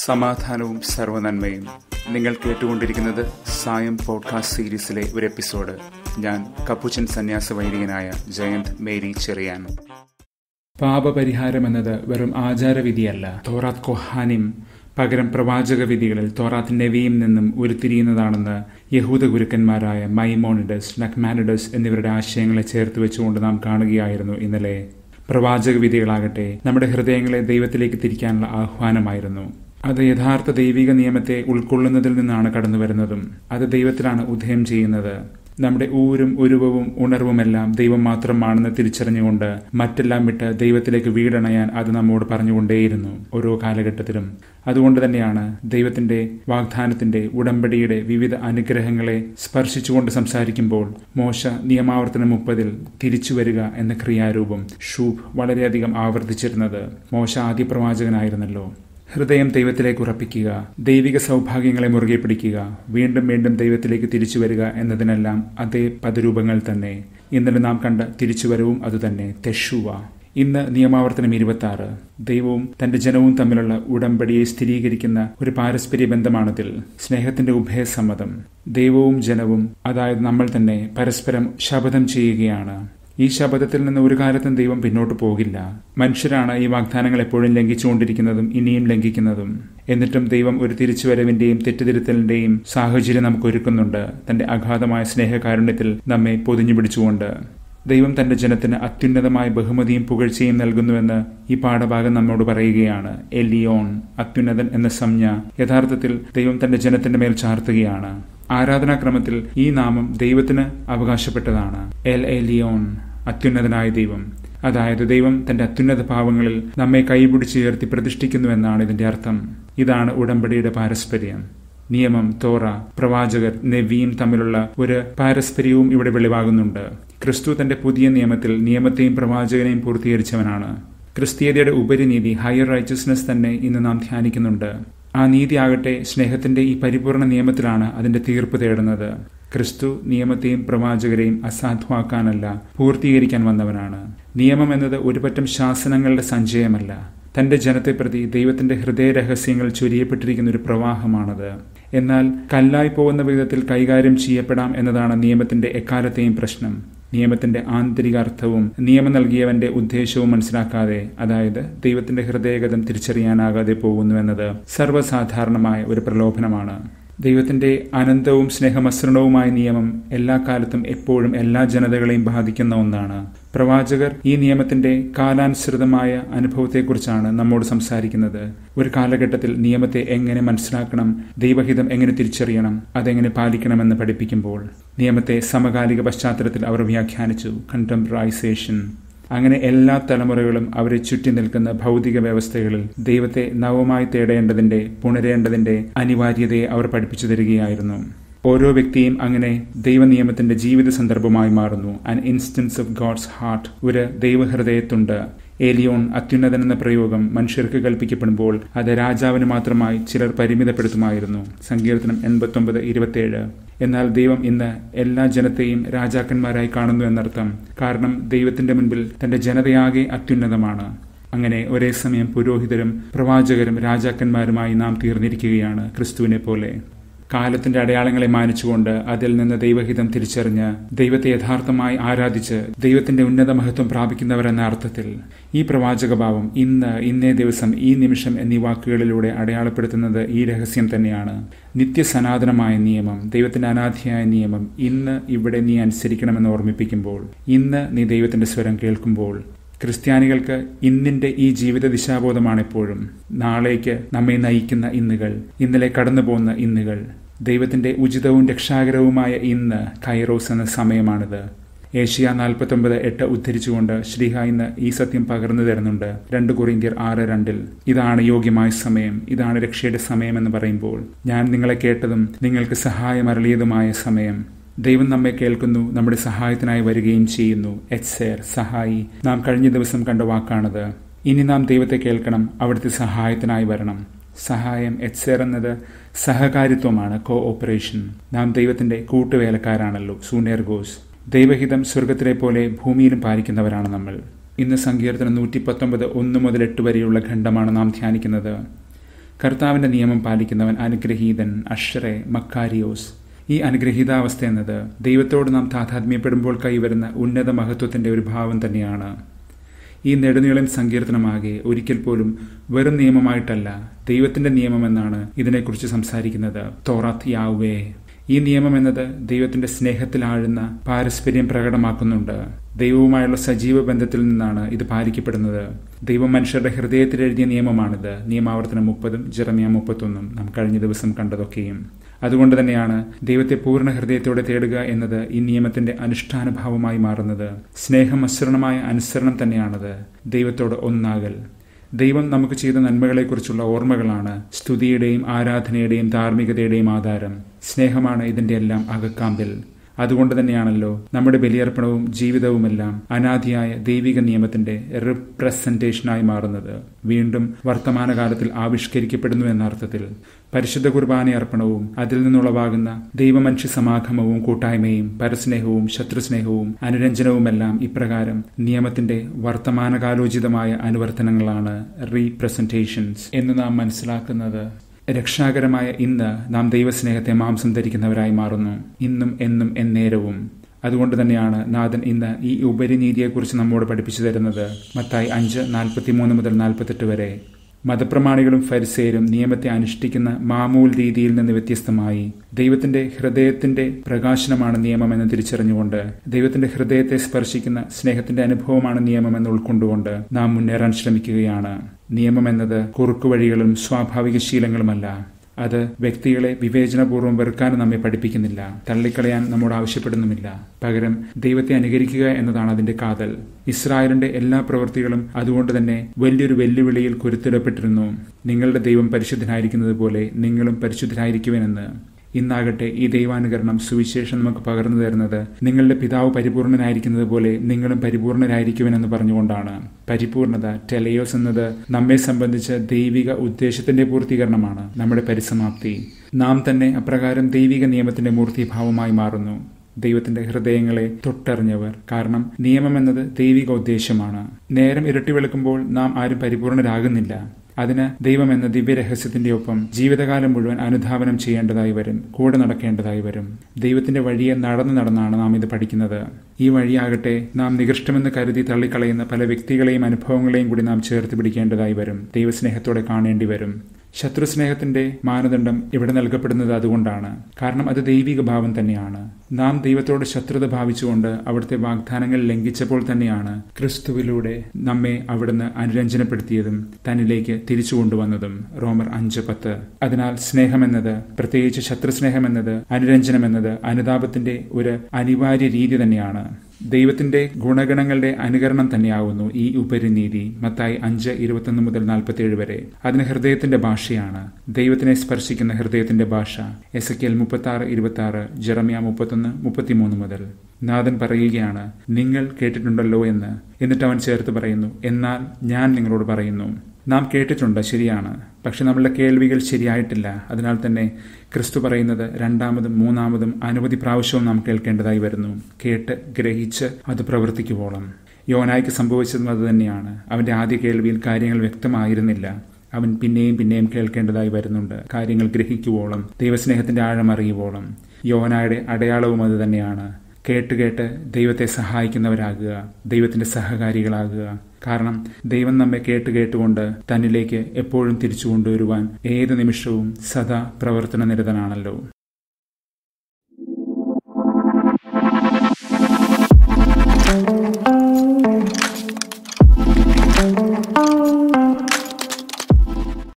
സമാധാനവും സർവനന്മയും നിങ്ങൾ കേട്ടുകൊണ്ടിരിക്കുന്നത് സായം പോഡ്കാസ്റ്റ് സീരീസിലെ ഒരു എപ്പിസോഡ് ഞാൻ കപ്പുച്ചൻ സന്യാസ വൈദികനായ ജയന്ത് മേരി ചെറിയാൻ പാപപരിഹാരം എന്നത് വെറും ആചാരവിധിയല്ല തോറാത്ത് കൊഹാനിം പകരം പ്രവാചക വിധികളിൽ തോറാത്ത് നെവിയിൽ നിന്നും ഉരുത്തിരിയുന്നതാണെന്ന് യഹൂദ ഗുരുക്കന്മാരായ മൈമോണിഡസ് നക്മാനിഡസ് എന്നിവരുടെ ആശയങ്ങളെ ചേർത്ത് വെച്ചുകൊണ്ട് നാം കാണുകയായിരുന്നു ഇന്നലെ പ്രവാചക വിധികളാകട്ടെ നമ്മുടെ ഹൃദയങ്ങളെ ദൈവത്തിലേക്ക് തിരിക്കാനുള്ള ആഹ്വാനമായിരുന്നു അത് യഥാർത്ഥ ദൈവിക നിയമത്തെ ഉൾക്കൊള്ളുന്നതിൽ നിന്നാണ് കടന്നു വരുന്നതും അത് ദൈവത്തിലാണ് ഉദയം ചെയ്യുന്നത് നമ്മുടെ ഊരും ഉരുവവും ഉണർവുമെല്ലാം ദൈവം മാത്രമാണെന്ന് തിരിച്ചറിഞ്ഞുകൊണ്ട് മറ്റെല്ലാം വിട്ട് ദൈവത്തിലേക്ക് വീടണയാൻ അത് നമ്മോട് പറഞ്ഞുകൊണ്ടേയിരുന്നു ഓരോ കാലഘട്ടത്തിലും അതുകൊണ്ട് തന്നെയാണ് ദൈവത്തിന്റെ വാഗ്ദാനത്തിന്റെ ഉടമ്പടിയുടെ വിവിധ അനുഗ്രഹങ്ങളെ സ്പർശിച്ചുകൊണ്ട് സംസാരിക്കുമ്പോൾ മോശ നിയമാവർത്തനം മുപ്പതിൽ തിരിച്ചു വരിക എന്ന ക്രിയാരൂപം ഷൂബ് വളരെയധികം ആവർത്തിച്ചിരുന്നത് മോശ ആദ്യ പ്രവാചകനായിരുന്നല്ലോ ഹൃദയം ദൈവത്തിലേക്ക് ഉറപ്പിക്കുക ദൈവിക സൗഭാഗ്യങ്ങളെ മുറുകെ പിടിക്കുക വീണ്ടും വീണ്ടും ദൈവത്തിലേക്ക് തിരിച്ചു വരിക എന്നതിനെല്ലാം അതേ പദരൂപങ്ങൾ തന്നെ ഇന്നലെ നാം കണ്ട തിരിച്ചുവരവും അതുതന്നെ തെഷുവ ഇന്ന് നിയമാവർത്തനം ഇരുപത്തി ആറ് ദൈവവും തന്റെ ജനവും തമ്മിലുള്ള ഉടമ്പടിയെ സ്ഥിരീകരിക്കുന്ന ഒരു പാരസ്പര്യ ബന്ധമാണതിൽ സ്നേഹത്തിന്റെ ഉഭയസമ്മതം ദൈവവും ജനവും അതായത് നമ്മൾ തന്നെ പരസ്പരം ശപഥം ചെയ്യുകയാണ് ഈ ശപഥത്തിൽ നിന്ന് ഒരു കാലത്തും ദൈവം പിന്നോട്ട് പോകില്ല മനുഷ്യരാണ് ഈ വാഗ്ദാനങ്ങൾ എപ്പോഴും ലംഘിച്ചുകൊണ്ടിരിക്കുന്നതും ഇനിയും ലംഘിക്കുന്നതും എന്നിട്ടും ദൈവം ഒരു തിരിച്ചുവരവിന്റെയും തെറ്റുതിരുത്തലിന്റെയും സാഹചര്യം നമുക്ക് ഒരുക്കുന്നുണ്ട് തന്റെ അഗാധമായ സ്നേഹകാരുണ്യത്തിൽ നമ്മെ പൊതിഞ്ഞു പിടിച്ചുകൊണ്ട് ദൈവം തന്റെ ജനത്തിന് അത്യുന്നതമായ ബഹുമതിയും പുകഴ്ചയും നൽകുന്നുവെന്ന് ഈ പാഠഭാഗം നമ്മോട് പറയുകയാണ് എലിയോൺ അത്യുന്നതൻ എന്ന സംജ്ഞ യഥാർത്ഥത്തിൽ ദൈവം തന്റെ ജനത്തിന്റെ മേൽ ചാർത്തുകയാണ് ആരാധനാക്രമത്തിൽ ഈ നാമം ദൈവത്തിന് അവകാശപ്പെട്ടതാണ് എൽ എ ലിയോൺ അത്യുന്നതനായ ദൈവം അതായത് ദൈവം തന്റെ അത്യുന്നത ഭാവങ്ങളിൽ നമ്മെ കൈപിടിച്ചുയർത്തി പ്രതിഷ്ഠിക്കുന്നുവെന്നാണ് ഇതിന്റെ അർത്ഥം ഇതാണ് ഉടമ്പടിയുടെ പാരസ്പര്യം നിയമം തോറ പ്രവാചകർ നെവിയും തമ്മിലുള്ള ഒരു പാരസ്പര്യവും ഇവിടെ വെളിവാകുന്നുണ്ട് ക്രിസ്തു തന്റെ പുതിയ നിയമത്തിൽ നിയമത്തെയും പ്രവാചകനെയും പൂർത്തീകരിച്ചവനാണ് ക്രിസ്തീയതയുടെ ഉപരിനീതി ഹയർ റൈച്ചസ്നെസ് തന്നെ ഇന്ന് നാം ധ്യാനിക്കുന്നുണ്ട് ആ നീതിയാകട്ടെ സ്നേഹത്തിന്റെ ഈ പരിപൂർണ നിയമത്തിലാണ് അതിന്റെ തീർപ്പ് തേടുന്നത് ക്രിസ്തു നിയമത്തെയും പ്രവാചകരെയും അസാധുവാക്കാനല്ല പൂർത്തീകരിക്കാൻ വന്നവനാണ് നിയമം എന്നത് ഒരുപറ്റം ശാസനങ്ങളുടെ സഞ്ചയമല്ല തന്റെ ജനത്തെ പ്രതി ദൈവത്തിന്റെ ഹൃദയ രഹസ്യങ്ങൾ ചൊരിയപ്പെട്ടിരിക്കുന്ന ഒരു പ്രവാഹമാണത് എന്നാൽ കല്ലായി പോകുന്ന വിധത്തിൽ കൈകാര്യം ചെയ്യപ്പെടാം എന്നതാണ് നിയമത്തിന്റെ എക്കാലത്തെയും പ്രശ്നം നിയമത്തിന്റെ ആന്തരിക അർത്ഥവും നിയമം നൽകിയവന്റെ ഉദ്ദേശവും മനസ്സിലാക്കാതെ അതായത് ദൈവത്തിന്റെ ഹൃദയഗതം തിരിച്ചറിയാനാകാതെ പോകുന്നു എന്നത് സർവ്വസാധാരണമായ ഒരു പ്രലോഭനമാണ് ദൈവത്തിന്റെ അനന്തവും സ്നേഹമസൃണവുമായ നിയമം എല്ലാ കാലത്തും എപ്പോഴും എല്ലാ ജനതകളെയും ബാധിക്കുന്ന ഒന്നാണ് പ്രവാചകർ ഈ നിയമത്തിന്റെ കാലാനുസൃതമായ അനുഭവത്തെക്കുറിച്ചാണ് നമ്മോട് സംസാരിക്കുന്നത് ഒരു കാലഘട്ടത്തിൽ നിയമത്തെ എങ്ങനെ മനസ്സിലാക്കണം ദൈവഹിതം എങ്ങനെ തിരിച്ചറിയണം അതെങ്ങനെ പാലിക്കണമെന്ന് പഠിപ്പിക്കുമ്പോൾ നിയമത്തെ സമകാലിക പശ്ചാത്തലത്തിൽ അവർ വ്യാഖ്യാനിച്ചു കണ്ടംപറൈസേഷൻ അങ്ങനെ എല്ലാ തലമുറകളും അവരെ ചുറ്റി നിൽക്കുന്ന ഭൗതിക വ്യവസ്ഥകളിൽ ദൈവത്തെ നവമായി തേടേണ്ടതിന്റെ പുണരേണ്ടതിന്റെ അനിവാര്യതയെ അവർ പഠിപ്പിച്ചു തരികയായിരുന്നു ഓരോ വ്യക്തിയും അങ്ങനെ ദൈവനിയമത്തിന്റെ ജീവിത സന്ദർഭമായി മാറുന്നു an instance of God's heart ഒരു ദൈവഹൃദയത്തുണ്ട് ഏലിയോൺ അത്യുന്നതൻ എന്ന പ്രയോഗം മനുഷ്യർക്ക് കൽപ്പിക്കപ്പെടുമ്പോൾ അത് രാജാവിന് മാത്രമായി ചിലർ പരിമിതപ്പെടുത്തുമായിരുന്നു സങ്കീർത്തനം എൺപത്തൊമ്പത് ഇരുപത്തിയേഴ് എന്നാൽ ദൈവം ഇന്ന് എല്ലാ ജനത്തെയും രാജാക്കന്മാരായി കാണുന്നു എന്നർത്ഥം കാരണം ദൈവത്തിന്റെ മുൻപിൽ തന്റെ ജനതയാകെ അത്യുന്നതമാണ് അങ്ങനെ ഒരേ സമയം പുരോഹിതരും പ്രവാചകരും രാജാക്കന്മാരുമായി നാം തീർന്നിരിക്കുകയാണ് ക്രിസ്തുവിനെ പോലെ കാലത്തിന്റെ അടയാളങ്ങളെ മാനിച്ചുകൊണ്ട് അതിൽ നിന്ന് ദൈവഹിതം തിരിച്ചറിഞ്ഞ് ദൈവത്തെ യഥാർത്ഥമായി ആരാധിച്ച് ദൈവത്തിന്റെ ഉന്നത മഹത്വം പ്രാപിക്കുന്നവരെന്ന അർത്ഥത്തിൽ ഈ പ്രവാചകഭാവം ഇന്ന് ഇന്നേ ദിവസം ഈ നിമിഷം എന്നീ വാക്കുകളിലൂടെ അടയാളപ്പെടുത്തുന്നത് ഈ രഹസ്യം തന്നെയാണ് നിത്യസനാതനമായ നിയമം ദൈവത്തിന്റെ അനാഥിയായ നിയമം ഇന്ന് ഇവിടെ നീ അനുസരിക്കണമെന്ന് ഓർമ്മിപ്പിക്കുമ്പോൾ ഇന്ന് നീ ദൈവത്തിന്റെ സ്വരം കേൾക്കുമ്പോൾ ക്രിസ്ത്യാനികൾക്ക് ഇന്നിന്റെ ഈ ജീവിത ദിശാബോധമാണ് എപ്പോഴും നാളേക്ക് നമ്മെ നയിക്കുന്ന ഇന്നുകൾ ഇന്നലെ കടന്നു പോകുന്ന ഇന്നുകൾ ദൈവത്തിന്റെ ഉചിതവും രക്ഷാകരവുമായ ഇന്ന് കൈറോസ് എന്ന സമയമാണിത് ഏഷ്യ നാൽപ്പത്തൊമ്പത് എട്ട് ഉദ്ധരിച്ചുകൊണ്ട് ശ്രീഹ ഇന്ന് ഈ സത്യം പകർന്നു തരുന്നുണ്ട് രണ്ട് കുറിന്തിയർ ആറ് രണ്ടിൽ ഇതാണ് യോഗ്യമായ സമയം ഇതാണ് രക്ഷയുടെ സമയം എന്ന് പറയുമ്പോൾ ഞാൻ നിങ്ങളെ കേട്ടതും നിങ്ങൾക്ക് സഹായമരളിയതുമായ സമയം ദൈവം നമ്മെ കേൾക്കുന്നു നമ്മുടെ സഹായത്തിനായി വരികയും ചെയ്യുന്നു എറ്റ്സേർ സഹായി നാം കഴിഞ്ഞ ദിവസം കണ്ട വാക്കാണത് ഇനി നാം ദൈവത്തെ കേൾക്കണം അവിടുത്തെ സഹായത്തിനായി വരണം സഹായം എറ്റ്സേർ എന്നത് സഹകാരിത്വമാണ് കോ ഓപ്പറേഷൻ നാം ദൈവത്തിന്റെ കൂട്ടുവേലക്കാരാണല്ലോ സൂനേർഗോസ് ദൈവഹിതം സ്വർഗത്തിലെ പോലെ ഭൂമിയിലും പാലിക്കുന്നവരാണ് നമ്മൾ ഇന്ന് സങ്കീർത്തനം നൂറ്റി പത്തൊമ്പത് ഒന്ന് മുതൽ എട്ട് വരെയുള്ള ഖണ്ഡമാണ് നാം ധ്യാനിക്കുന്നത് കർത്താവിന്റെ നിയമം പാലിക്കുന്നവൻ അനുഗ്രഹീതൻ അക്ഷറെ മക്കാരിയോസ് ഈ അനുഗ്രഹീതാവസ്ഥ എന്നത് ദൈവത്തോട് നാം താതാത്മ്യപ്പെടുമ്പോൾ കൈവരുന്ന ഉന്നത മഹത്വത്തിന്റെ ഒരു ഭാവം തന്നെയാണ് ഈ നെടുനീളൻ സങ്കീർത്തനമാകെ ഒരിക്കൽ പോലും വെറും നിയമമായിട്ടല്ല ദൈവത്തിന്റെ നിയമമെന്നാണ് ഇതിനെക്കുറിച്ച് സംസാരിക്കുന്നത് തോറാത്ത് യാവേ ഈ നിയമം എന്നത് ദൈവത്തിന്റെ സ്നേഹത്തിൽ ആഴുന്ന പാരസ്പര്യം പ്രകടമാക്കുന്നുണ്ട് ദൈവവുമായുള്ള സജീവ ബന്ധത്തിൽ നിന്നാണ് ഇത് പാലിക്കപ്പെടുന്നത് ദൈവം മനുഷ്യരുടെ ഹൃദയത്തിൽ എഴുതിയ നിയമമാണിത് നിയമാവർത്തനം മുപ്പതും ജെറമിയ മുപ്പത്തൊന്നും നാം കഴിഞ്ഞ ദിവസം കണ്ടതൊക്കെയും അതുകൊണ്ട് തന്നെയാണ് ദൈവത്തെ പൂർണ്ണ ഹൃദയത്തോടെ തേടുക എന്നത് ഈ നിയമത്തിന്റെ അനുഷ്ഠാനഭാവമായി മാറുന്നത് സ്നേഹം അശ്രണമായ അനുസരണം തന്നെയാണത് ദൈവത്തോട് ഒന്നാകൽ ദൈവം നമുക്ക് ചെയ്ത നന്മകളെക്കുറിച്ചുള്ള ഓർമ്മകളാണ് സ്തുതിയുടെയും ആരാധനയുടെയും ധാർമ്മികതയുടെയും ആധാരം സ്നേഹമാണ് ഇതിന്റെ എല്ലാം അകക്കാമ്പിൽ അതുകൊണ്ട് തന്നെയാണല്ലോ നമ്മുടെ ബലിയർപ്പണവും ജീവിതവുമെല്ലാം അനാദിയായ ദൈവിക നിയമത്തിന്റെ റിപ്രസന്റേഷനായി മാറുന്നത് വീണ്ടും വർത്തമാനകാലത്തിൽ ആവിഷ്കരിക്കപ്പെടുന്നു എന്ന അർത്ഥത്തിൽ പരിശുദ്ധ കുർബാന അർപ്പണവും അതിൽ നിന്നുളവാകുന്ന ദൈവമനുഷ്യ സമാഗമവും കൂട്ടായ്മയും പരസ്നേഹവും ശത്രുസ്നേഹവും അനുരഞ്ജനവുമെല്ലാം ഇപ്രകാരം നിയമത്തിന്റെ വർത്തമാനകാലോചിതമായ അനുവർത്തനങ്ങളാണ് റീപ്രസന്റേഷൻസ് എന്ന് നാം മനസ്സിലാക്കുന്നത് രക്ഷാകരമായ ഇന്ന് നാം ദൈവസ്നേഹത്തെ മാംസം ധരിക്കുന്നവരായി മാറുന്നു ഇന്നും എന്നും എന്നേരവും അതുകൊണ്ട് തന്നെയാണ് നാഥൻ ഇന്ന് ഈ ഉപരിനീതിയെക്കുറിച്ച് നമ്മോട് പഠിപ്പിച്ചു തരുന്നത് മത്തായി അഞ്ച് നാൽപ്പത്തിമൂന്ന് മുതൽ നാൽപ്പത്തെട്ട് വരെ മതപ്രമാണികളും ഫരിസേരും നിയമത്തെ അനുഷ്ഠിക്കുന്ന മാമൂൽ രീതിയിൽ നിന്ന് വ്യത്യസ്തമായി ദൈവത്തിന്റെ ഹൃദയത്തിന്റെ പ്രകാശനമാണ് നിയമമെന്ന് തിരിച്ചറിഞ്ഞുകൊണ്ട് ദൈവത്തിന്റെ ഹൃദയത്തെ സ്പർശിക്കുന്ന സ്നേഹത്തിന്റെ അനുഭവമാണ് നിയമമെന്ന് ഉൾക്കൊണ്ടുകൊണ്ട് നാം മുന്നേറാൻ ശ്രമിക്കുകയാണ് നിയമം എന്നത് കുറുക്കുവഴികളും സ്വാഭാവിക ശീലങ്ങളുമല്ല അത് വ്യക്തികളെ വിവേചനപൂർവ്വം വെറുക്കാനും നമ്മെ പഠിപ്പിക്കുന്നില്ല തള്ളിക്കളയാൻ നമ്മോട് ആവശ്യപ്പെടുന്നുമില്ല പകരം ദൈവത്തെ അനുകരിക്കുക എന്നതാണ് അതിന്റെ കാതൽ ഇസ്രായേലിന്റെ എല്ലാ പ്രവൃത്തികളും അതുകൊണ്ട് തന്നെ വലിയൊരു വെല്ലുവിളിയിൽ കുരുത്തിടപ്പെട്ടിരുന്നു നിങ്ങളുടെ ദൈവം പരിശുദ്ധനായിരിക്കുന്നത് പോലെ നിങ്ങളും പരിശുദ്ധരായിരിക്കുമെന്ന് ഇന്നാകട്ടെ ഈ ദൈവാനുകരണം സുവിശേഷം നമുക്ക് പകർന്നു തരുന്നത് നിങ്ങളുടെ പിതാവ് പരിപൂർണനായിരിക്കുന്നത് പോലെ നിങ്ങളും പരിപൂർണരായിരിക്കുമെന്ന് പറഞ്ഞുകൊണ്ടാണ് പരിപൂർണത ടെലയോസ് എന്നത് നമ്മെ സംബന്ധിച്ച് ദൈവിക ഉദ്ദേശത്തിന്റെ പൂർത്തീകരണമാണ് നമ്മുടെ പരിസമാപ്തി നാം തന്നെ അപ്രകാരം ദൈവിക നിയമത്തിന്റെ മൂർത്തിഭാവമായി മാറുന്നു ദൈവത്തിന്റെ ഹൃദയങ്ങളെ തൊട്ടറിഞ്ഞവർ കാരണം നിയമം എന്നത് ദൈവിക ഉദ്ദേശമാണ് നേരം ഇരട്ടി വെളുക്കുമ്പോൾ നാം ആരും പരിപൂർണരാകുന്നില്ല അതിന് ദൈവം എന്ന ദിവ്യരഹസ്യത്തിന്റെ ഒപ്പം ജീവിതകാലം മുഴുവൻ അനുധാവനം ചെയ്യേണ്ടതായി വരും കൂടെ നടക്കേണ്ടതായി വരും ദൈവത്തിന്റെ വഴിയെ നടന്നു നടന്നാണ് നാം ഇത് പഠിക്കുന്നത് ഈ വഴിയാകട്ടെ നാം നികൃഷ്ടമെന്ന് കരുതി തള്ളിക്കളയുന്ന പല വ്യക്തികളെയും അനുഭവങ്ങളെയും കൂടി നാം ചേർത്ത് പിടിക്കേണ്ടതായി വരും ദൈവസ്നേഹത്തോടെ കാണേണ്ടി വരും ശത്രുസ്നേഹത്തിന്റെ മാനദണ്ഡം ഇവിടെ നൽകപ്പെടുന്നത് അതുകൊണ്ടാണ് കാരണം അത് ദൈവിക ഭാവം തന്നെയാണ് നാം ദൈവത്തോട് ശത്രുത ഭാവിച്ചുകൊണ്ട് അവിടുത്തെ വാഗ്ദാനങ്ങൾ ലംഘിച്ചപ്പോൾ തന്നെയാണ് ക്രിസ്തുവിലൂടെ നമ്മെ അവിടുന്ന് അനുരഞ്ജനപ്പെടുത്തിയതും തന്നിലേക്ക് തിരിച്ചു കൊണ്ടുവന്നതും റോമർ അഞ്ച് പത്ത് അതിനാൽ സ്നേഹമെന്നത് പ്രത്യേകിച്ച് ശത്രുസ്നേഹമെന്നത് അനുരഞ്ജനമെന്നത് അനുതാപത്തിന്റെ ഒരു അനിവാര്യ രീതി തന്നെയാണ് ദൈവത്തിന്റെ ഗുണഗണങ്ങളുടെ അനുകരണം തന്നെയാവുന്നു ഈ ഉപരിനീതി മത്തായി അഞ്ച് ഇരുപത്തൊന്ന് മുതൽ നാൽപ്പത്തിയേഴ് വരെ അതിന് ഹൃദയത്തിന്റെ ഭാഷയാണ് ദൈവത്തിനെ സ്പർശിക്കുന്ന ഹൃദയത്തിന്റെ ഭാഷ എസ് കെ എൽ മുപ്പത്തി ആറ് ഇരുപത്തി ആറ് ജെറമിയ മുപ്പത്തൊന്ന് മുപ്പത്തിമൂന്ന് മുതൽ നാഥൻ പറയുകയാണ് നിങ്ങൾ കേട്ടിട്ടുണ്ടല്ലോ എന്ന് എന്നിട്ട് അവൻ ചേർത്ത് പറയുന്നു എന്നാൽ ഞാൻ നിങ്ങളോട് പറയുന്നു നാം കേട്ടിട്ടുണ്ട് ശരിയാണ് പക്ഷെ നമ്മളുടെ കേൾവികൾ ശരിയായിട്ടില്ല അതിനാൽ തന്നെ ക്രിസ്തു പറയുന്നത് രണ്ടാമതും മൂന്നാമതും അനവധി പ്രാവശ്യവും നാം കേൾക്കേണ്ടതായി വരുന്നു കേട്ട് ഗ്രഹിച്ച് അത് പ്രവർത്തിക്കുവോളം യോനായ്ക്ക് സംഭവിച്ചതും അത് തന്നെയാണ് അവന്റെ ആദ്യ കേൾവിയിൽ കാര്യങ്ങൾ വ്യക്തമായിരുന്നില്ല അവൻ പിന്നെയും പിന്നെയും കേൾക്കേണ്ടതായി വരുന്നുണ്ട് കാര്യങ്ങൾ ഗ്രഹിക്കുവോളം ദൈവസ്നേഹത്തിന്റെ ആഴം അറിയുവോളം യോനായുടെ അടയാളവും അത് തന്നെയാണ് കേട്ട് കേട്ട് ദൈവത്തെ സഹായിക്കുന്നവരാകുക ദൈവത്തിന്റെ സഹകാരികളാകുക കാരണം ദൈവം നമ്മെ കേട്ട് കേട്ടുകൊണ്ട് തന്നിലേക്ക് എപ്പോഴും തിരിച്ചു കൊണ്ടുവരുവാൻ ഏത് നിമിഷവും സദാ പ്രവർത്തന നിരതനാണല്ലോ